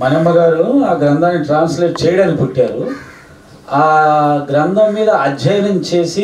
మనమ్మ గారు ఆ గ్రంథాన్ని ట్రాన్స్లేట్ చేయడానికి పుట్టారు ఆ గ్రంథం మీద అధ్యయనం చేసి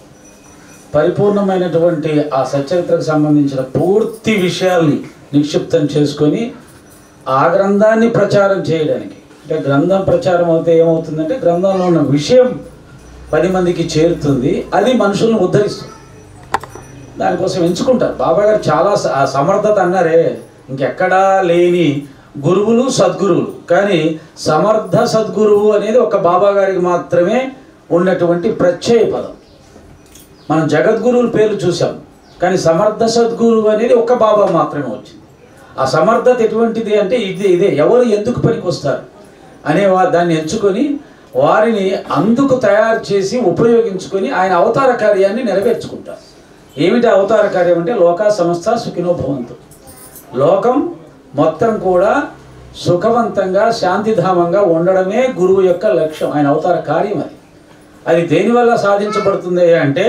పరిపూర్ణమైనటువంటి ఆ సచరిత్రకు సంబంధించిన పూర్తి విషయాల్ని నిక్షిప్తం చేసుకొని ఆ గ్రంథాన్ని ప్రచారం చేయడానికి అంటే గ్రంథం ప్రచారం అయితే ఏమవుతుందంటే గ్రంథంలో ఉన్న విషయం పది మందికి చేరుతుంది అది మనుషులను ఉద్ధరిస్తుంది దానికోసం ఎంచుకుంటారు బాబా గారు చాలా స- ఆ సమర్థత అన్నారే ఇంకెక్కడా లేని గురువులు సద్గురువులు కానీ సమర్థ సద్గురువు అనేది ఒక బాబా గారికి మాత్రమే ఉన్నటువంటి ప్రత్యయ పదం మనం జగద్గురువుల పేర్లు చూసాం కానీ సమర్థ సద్గురువు అనేది ఒక బాబా మాత్రమే వచ్చింది ఆ సమర్థత ఎటువంటిది అంటే ఇది ఇదే ఎవరు ఎందుకు పనికి వస్తారు అనే వా- దాన్ని ఎంచుకొని వారిని అందుకు తయారు చేసి ఉపయోగించుకొని ఆయన అవతార కార్యాన్ని నెరవేర్చుకుంటారు ఏమిటి అవతార కార్యం అంటే లోకా సంస్థ సుఖినో భవంతు లోకం మొత్తం కూడా సుఖవంతంగా శాంతిధామంగా ఉండడమే గురువు యొక్క లక్ష్యం ఆయన అవతార కార్యం అది అది దేనివల్ల సాధించబడుతుంది అంటే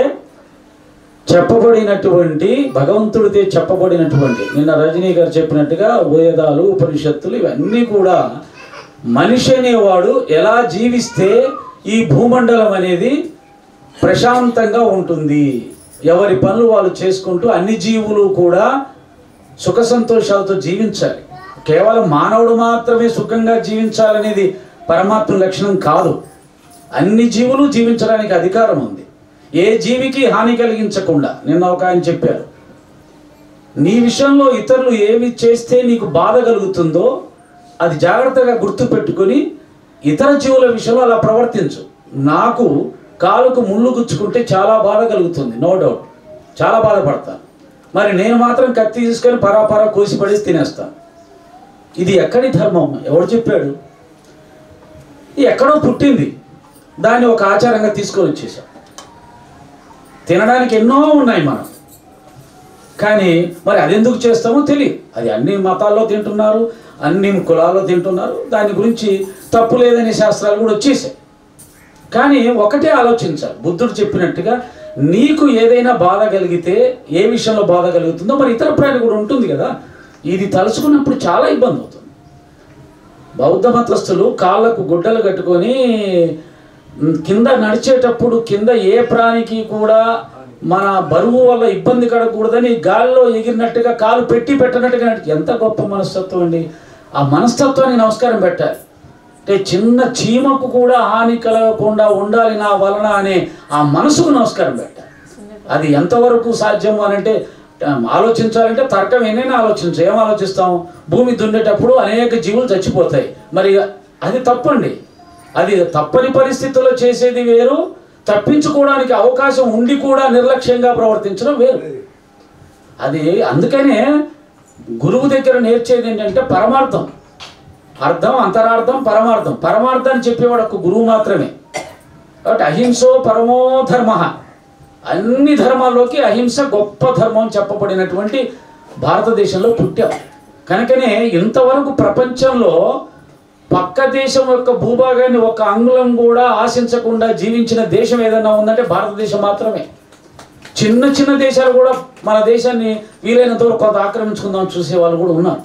చెప్పబడినటువంటి భగవంతుడితే చెప్పబడినటువంటి నిన్న రజనీ గారు చెప్పినట్టుగా వేదాలు ఉపనిషత్తులు ఇవన్నీ కూడా మనిషి అనేవాడు ఎలా జీవిస్తే ఈ భూమండలం అనేది ప్రశాంతంగా ఉంటుంది ఎవరి పనులు వాళ్ళు చేసుకుంటూ అన్ని జీవులు కూడా సుఖ సంతోషాలతో జీవించాలి కేవలం మానవుడు మాత్రమే సుఖంగా జీవించాలనేది పరమాత్మ లక్షణం కాదు అన్ని జీవులు జీవించడానికి అధికారం ఉంది ఏ జీవికి హాని కలిగించకుండా నిన్న ఒక ఆయన చెప్పారు నీ విషయంలో ఇతరులు ఏమి చేస్తే నీకు బాధ కలుగుతుందో అది జాగ్రత్తగా గుర్తుపెట్టుకొని ఇతర జీవుల విషయంలో అలా ప్రవర్తించు నాకు కాలుకు ముళ్ళు గుచ్చుకుంటే చాలా బాధ కలుగుతుంది నో డౌట్ చాలా బాధపడతాను మరి నేను మాత్రం కత్తి తీసుకొని పరాపరా కోసి పడేసి తినేస్తాను ఇది ఎక్కడి ధర్మం ఎవడు చెప్పాడు ఇది ఎక్కడో పుట్టింది దాన్ని ఒక ఆచారంగా తీసుకొని వచ్చేసాం తినడానికి ఎన్నో ఉన్నాయి మనం కానీ మరి అది ఎందుకు చేస్తామో తెలియదు అది అన్ని మతాల్లో తింటున్నారు అన్ని కులాల్లో తింటున్నారు దాని గురించి తప్పు లేదనే శాస్త్రాలు కూడా వచ్చేసాయి కానీ ఒకటే ఆలోచించాలి బుద్ధుడు చెప్పినట్టుగా నీకు ఏదైనా బాధ కలిగితే ఏ విషయంలో బాధ కలుగుతుందో మరి ఇతర ప్రాణి కూడా ఉంటుంది కదా ఇది తలుచుకున్నప్పుడు చాలా ఇబ్బంది అవుతుంది బౌద్ధ మతస్థులు కాళ్ళకు గుడ్డలు కట్టుకొని మ్, కింద నడిచేటప్పుడు కింద ఏ ప్రాణికి కూడా మన బరువు వల్ల ఇబ్బంది కలగకూడదని గాల్లో ఎగిరినట్టుగా కాలు పెట్టి పెట్టనట్టుగా నడిచి ఎంత గొప్ప మనస్తత్వం అండి ఆ మనస్తత్వానికి నమస్కారం పెట్టాలి అంటే చిన్న చీమకు కూడా హాని కలగకుండా ఉండాలి నా వలన అనే ఆ మనసుకు నమస్కారం పెట్టాలి అది ఎంతవరకు సాధ్యము అని అంటే ఆ, ఆలోచించాలంటే తర్కం ఎన్నైనా ఆలోచించు ఏం ఆలోచిస్తాం భూమి దున్నేటప్పుడు అనేక జీవులు చచ్చిపోతాయి మరి అది తప్పండి అది తప్పని పరిస్థితుల్లో చేసేది వేరు తప్పించుకోవడానికి అవకాశం ఉండి కూడా నిర్లక్ష్యంగా ప్రవర్తించడం వేరు అది అందుకనే గురువు దగ్గర నేర్చేది ఏంటంటే పరమార్థం అర్థం అంతరార్థం పరమార్థం పరమార్థాన్ని చెప్పేవాడు ఒక గురువు మాత్రమే కాబట్టి అహింసో పరమో ధర్మ అన్ని ధర్మాల్లోకి అహింస గొప్ప ధర్మం అని చెప్పబడినటువంటి భారతదేశంలో పుట్టాం కనుకనే ఇంతవరకు ప్రపంచంలో పక్క దేశం యొక్క భూభాగాన్ని ఒక అంగుళం కూడా ఆశించకుండా జీవించిన దేశం ఏదైనా ఉందంటే భారతదేశం మాత్రమే చిన్న చిన్న దేశాలు కూడా మన దేశాన్ని వీలైనంత వరకు కొంత ఆక్రమించుకుందాం చూసే వాళ్ళు కూడా ఉన్నారు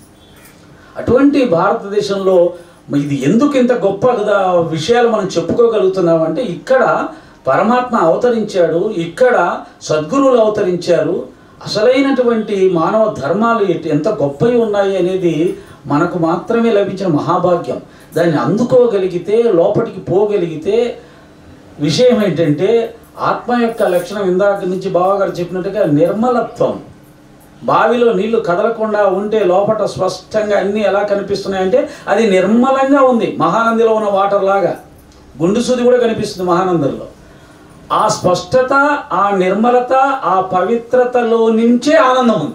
అటువంటి భారతదేశంలో ఇది ఎందుకు ఇంత గొప్ప కదా విషయాలు మనం చెప్పుకోగలుగుతున్నాం అంటే ఇక్కడ పరమాత్మ అవతరించాడు ఇక్కడ సద్గురువులు అవతరించారు అసలైనటువంటి మానవ ధర్మాలు ఎట్- ఎంత గొప్పవి ఉన్నాయి అనేది మనకు మాత్రమే లభించిన మహాభాగ్యం దాన్ని అందుకోగలిగితే లోపటికి పోగలిగితే విషయం ఏంటంటే ఆత్మ యొక్క లక్షణం ఇందాక నుంచి బావగారు చెప్పినట్టుగా నిర్మలత్వం బావిలో నీళ్లు కదలకుండా ఉంటే లోపల స్పష్టంగా అన్నీ ఎలా కనిపిస్తున్నాయంటే అది నిర్మలంగా ఉంది మహానందిలో ఉన్న వాటర్ లాగా గుండు సూది కూడా కనిపిస్తుంది మహానందంలో ఆ స్పష్టత ఆ నిర్మలత ఆ పవిత్రతలో నుంచే ఆనందం ఉంది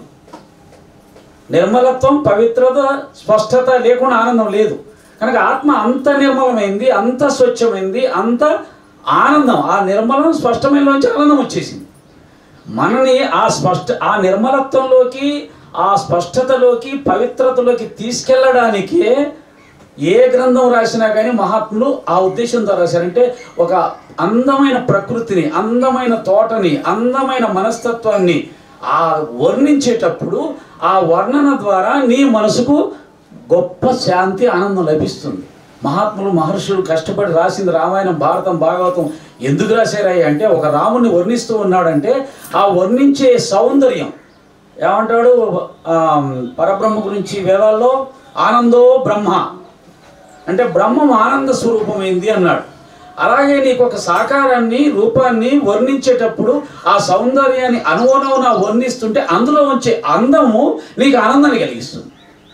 నిర్మలత్వం పవిత్రత స్పష్టత లేకుండా ఆనందం లేదు కనుక ఆత్మ అంత నిర్మలమైంది అంత స్వచ్ఛమైంది అంత ఆనందం ఆ నిర్మలం స్పష్టమైనలోంచి ఆనందం వచ్చేసింది మనని ఆ స్పష్ట ఆ నిర్మలత్వంలోకి ఆ స్పష్టతలోకి పవిత్రతలోకి తీసుకెళ్ళడానికే ఏ గ్రంథం రాసినా కానీ మహాత్ములు ఆ ఉద్దేశంతో రాశారంటే ఒక అందమైన ప్రకృతిని అందమైన తోటని అందమైన మనస్తత్వాన్ని ఆ వర్ణించేటప్పుడు ఆ వర్ణన ద్వారా నీ మనసుకు గొప్ప శాంతి ఆనందం లభిస్తుంది మహాత్ములు మహర్షులు కష్టపడి రాసింది రామాయణం భారతం భాగవతం ఎందుకు రాశారయ్య అంటే ఒక రాముని వర్ణిస్తూ ఉన్నాడంటే ఆ వర్ణించే సౌందర్యం ఏమంటాడు ఆ, పరబ్రహ్మ గురించి వేదాల్లో ఆనందో బ్రహ్మ అంటే బ్రహ్మం ఆనంద స్వరూపమైంది అన్నాడు అలాగే నీకు ఒక సాకారాన్ని రూపాన్ని వర్ణించేటప్పుడు ఆ సౌందర్యాన్ని అనుగుణమున వర్ణిస్తుంటే అందులో వచ్చే అందము నీకు ఆనందాన్ని కలిగిస్తుంది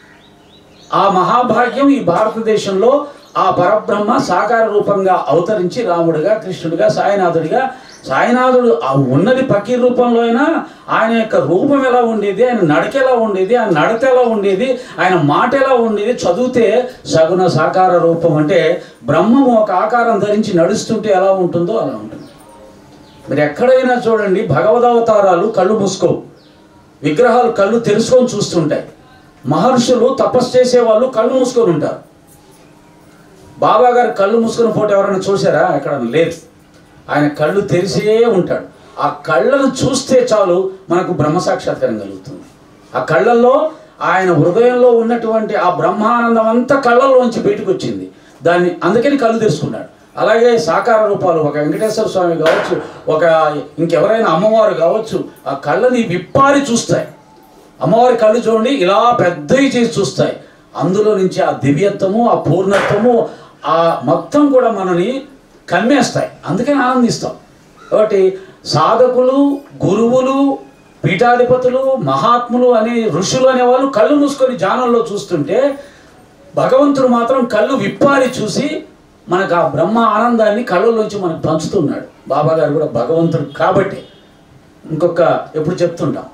ఆ మహాభాగ్యం ఈ భారతదేశంలో ఆ పరబ్రహ్మ సాకార రూపంగా అవతరించి రాముడిగా కృష్ణుడిగా సాయినాథుడిగా సాయినాథుడు ఆ ఉన్నది పకీ రూపంలో అయినా ఆయన యొక్క రూపం ఎలా ఉండేది ఆయన నడక ఎలా ఉండేది ఆయన నడత ఎలా ఉండేది ఆయన మాట ఎలా ఉండేది చదివితే సగుణ సాకార రూపం అంటే బ్రహ్మము ఒక ఆకారం ధరించి నడుస్తుంటే ఎలా ఉంటుందో అలా ఉంటుంది మీరు ఎక్కడైనా చూడండి భగవదవతారాలు కళ్ళు మూసుకోవు విగ్రహాలు కళ్ళు తెరుచుకొని చూస్తుంటాయి మహర్షులు తపస్సు చేసేవాళ్ళు కళ్ళు మూసుకొని ఉంటారు బాబా గారు కళ్ళు మూసుకున్న ఫోటో ఎవరైనా చూసారా ఎక్కడ లేదు ఆయన కళ్ళు తెరిసే ఉంటాడు ఆ కళ్ళను చూస్తే చాలు మనకు బ్రహ్మ సాక్షాత్కారం కలుగుతుంది ఆ కళ్ళల్లో ఆయన హృదయంలో ఉన్నటువంటి ఆ బ్రహ్మానందం అంతా కళ్ళల్లోంచి బయటకు వచ్చింది దాన్ని అందుకని కళ్ళు తెరుచుకున్నాడు అలాగే సాకార రూపాలు ఒక వెంకటేశ్వర స్వామి కావచ్చు ఒక ఇంకెవరైనా అమ్మవారు కావచ్చు ఆ కళ్ళని విప్పారి చూస్తాయి అమ్మవారి కళ్ళు చూడండి ఇలా పెద్దవి చేసి చూస్తాయి అందులో నుంచి ఆ దివ్యత్వము ఆ పూర్ణత్వము ఆ మొత్తం కూడా మనని కమ్మేస్తాయి అందుకని ఆనందిస్తాం కాబట్టి సాధకులు గురువులు పీఠాధిపతులు మహాత్ములు అనే ఋషులు అనేవాళ్ళు కళ్ళు మూసుకొని జానంలో చూస్తుంటే భగవంతుడు మాత్రం కళ్ళు విప్పారి చూసి మనకు ఆ బ్రహ్మ ఆనందాన్ని కళ్ళలోంచి మనకు పంచుతున్నాడు బాబా గారు కూడా భగవంతుడు కాబట్టి ఇంకొక ఎప్పుడు చెప్తుంటాం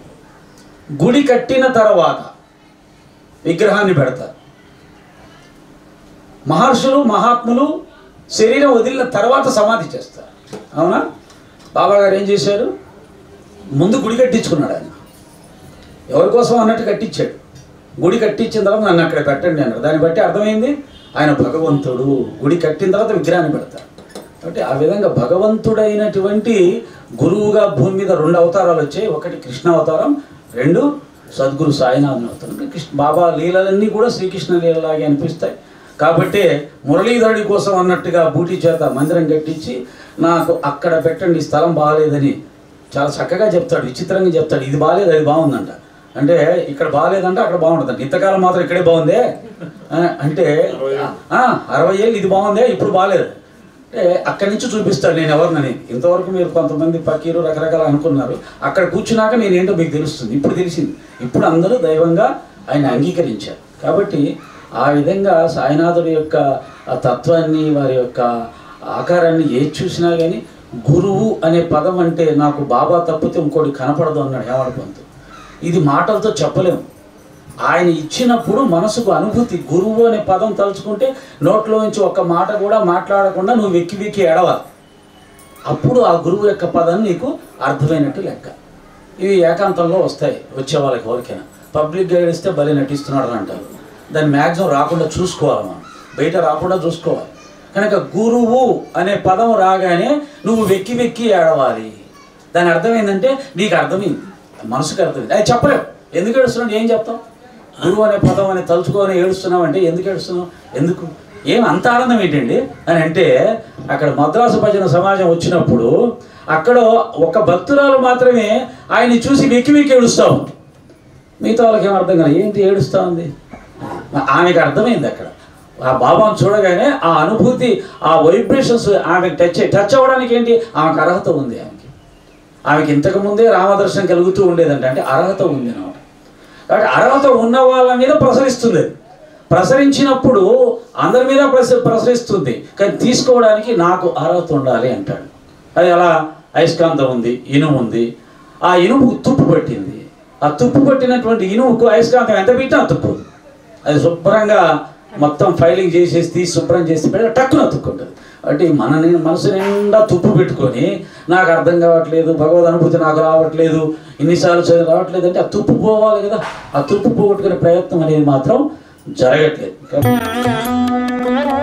గుడి కట్టిన తర్వాత విగ్రహాన్ని పెడతారు మహర్షులు మహాత్ములు శరీరం వదిలిన తర్వాత సమాధి చేస్తారు అవునా బాబా గారు ఏం చేశారు ముందు గుడి కట్టించుకున్నాడు ఆయన ఎవరి కోసం అన్నట్టు కట్టించాడు గుడి కట్టించిన తర్వాత నన్ను అక్కడ పెట్టండి అన్నారు దాన్ని బట్టి అర్థమైంది ఆయన భగవంతుడు గుడి కట్టిన తర్వాత విగ్రహాన్ని పెడతారు కాబట్టి ఆ విధంగా భగవంతుడైనటువంటి గురువుగా భూమి మీద రెండు అవతారాలు వచ్చాయి ఒకటి కృష్ణ అవతారం రెండు సద్గురు సాయినాథన్ అవతారం కృష్ణ బాబా లీలలన్నీ కూడా శ్రీకృష్ణ లీలలాగే అనిపిస్తాయి కాబట్టి మురళీధరుడి కోసం అన్నట్టుగా బూటి చేత మందిరం కట్టించి నాకు అక్కడ పెట్టండి ఈ స్థలం బాగాలేదని చాలా చక్కగా చెప్తాడు విచిత్రంగా చెప్తాడు ఇది బాగాలేదు అది బాగుందంట అంటే ఇక్కడ బాగాలేదంటే అక్కడ బాగుంటుందంట ఇంతకాలం మాత్రం ఇక్కడే బాగుందే ఆ, అంటే ఆ, అరవై ఏళ్ళు ఇది బాగుందే ఇప్పుడు బాగాలేదు అంటే అక్కడి నుంచి చూపిస్తాడు నేను ఎవరినని ఇంతవరకు మీరు కొంతమంది పకీరు రకరకాల అనుకున్నారు అక్కడ కూర్చున్నాక నేను ఏంటో మీకు తెలుస్తుంది ఇప్పుడు తెలిసింది ఇప్పుడు అందరూ దైవంగా ఆయన అంగీకరించారు కాబట్టి ఆ విధంగా సాయినాథుడి యొక్క ఆ తత్వాన్ని వారి యొక్క ఆకారాన్ని ఏది చూసినా కానీ గురువు అనే పదం అంటే నాకు బాబా తప్పితే ఇంకోటి కనపడదు అన్నాడు హేమడపంతు ఇది మాటలతో చెప్పలేము ఆయన ఇచ్చినప్పుడు మనసుకు అనుభూతి గురువు అనే పదం తలుచుకుంటే నోట్లో నుంచి ఒక్క మాట కూడా మాట్లాడకుండా నువ్వు వెక్కి వెక్కి ఏడవాలి అప్పుడు ఆ గురువు యొక్క పదం నీకు అర్థమైనట్టు లెక్క ఇవి ఏకాంతంలో వస్తాయి వచ్చే వాళ్ళకి ఎవరికైనా పబ్లిక్గా ఏడిస్తే భలే నటిస్తున్నాడు అని అంటారు దాన్ని మ్యాక్సిమం రాకుండా చూసుకోవాలి మనం బయట రాకుండా చూసుకోవాలి కనుక గురువు అనే పదం రాగానే నువ్వు వెక్కి వెక్కి ఏడవాలి దాని అర్థం ఏంటంటే నీకు అర్థమైంది మనసుకు అర్థమైంది అది చెప్పలేవు ఎందుకు ఏడుస్తున్నావు ఏం చెప్తాం గురువు అనే పదం అని తలుచుకొని ఏడుస్తున్నావు అంటే ఎందుకు ఏడుస్తున్నావు ఎందుకు ఏం అంత ఆనందం ఏంటండి అని అంటే అక్కడ మద్రాసు భజన సమాజం వచ్చినప్పుడు అక్కడ ఒక భక్తురాలు మాత్రమే ఆయన్ని చూసి వెక్కి వెక్కి ఏడుస్తావు మిగతా వాళ్ళకి ఏం అర్థం కాదు ఏంటి ఏడుస్తా ఉంది ఆమెకు అర్థమైంది అక్కడ ఆ బాబాను చూడగానే ఆ అనుభూతి ఆ వైబ్రేషన్స్ ఆమెకు టచ్ టచ్ అవ్వడానికి ఏంటి ఆమెకు అర్హత ఉంది ఆమెకి ఆమెకి ఇంతకు ముందే రామదర్శనం కలుగుతూ ఉండేదంట అంటే అర్హత ఉంది అన్నమాట కాబట్టి అర్హత ఉన్న వాళ్ళ మీద ప్రసరిస్తుంది అది ప్రసరించినప్పుడు అందరి మీద ప్రస ప్రసరిస్తుంది కానీ తీసుకోవడానికి నాకు అర్హత ఉండాలి అంటాడు అది అలా అయస్కాంతం ఉంది ఇనుము ఉంది ఆ ఇనుముకు తుప్పు పట్టింది ఆ తుప్పు పట్టినటువంటి ఇనుముకు అయస్కాంతం ఎంత పెట్టినా తుప్పు అది శుభ్రంగా మొత్తం ఫైలింగ్ చేసేసి తీసి శుభ్రం చేసి పెడితే టక్కున అతుక్కుంటుంది అంటే మన ని- మనసు నిండా తుప్పు పెట్టుకొని నాకు అర్థం కావట్లేదు భగవద్ అనుభూతి నాకు రావట్లేదు ఇన్నిసార్లు చదివి రావట్లేదు అంటే ఆ తుప్పు పోవాలి కదా ఆ తుప్పు పోగొట్టుకునే ప్రయత్నం అనేది మాత్రం జరగట్లేదు కాబట్టి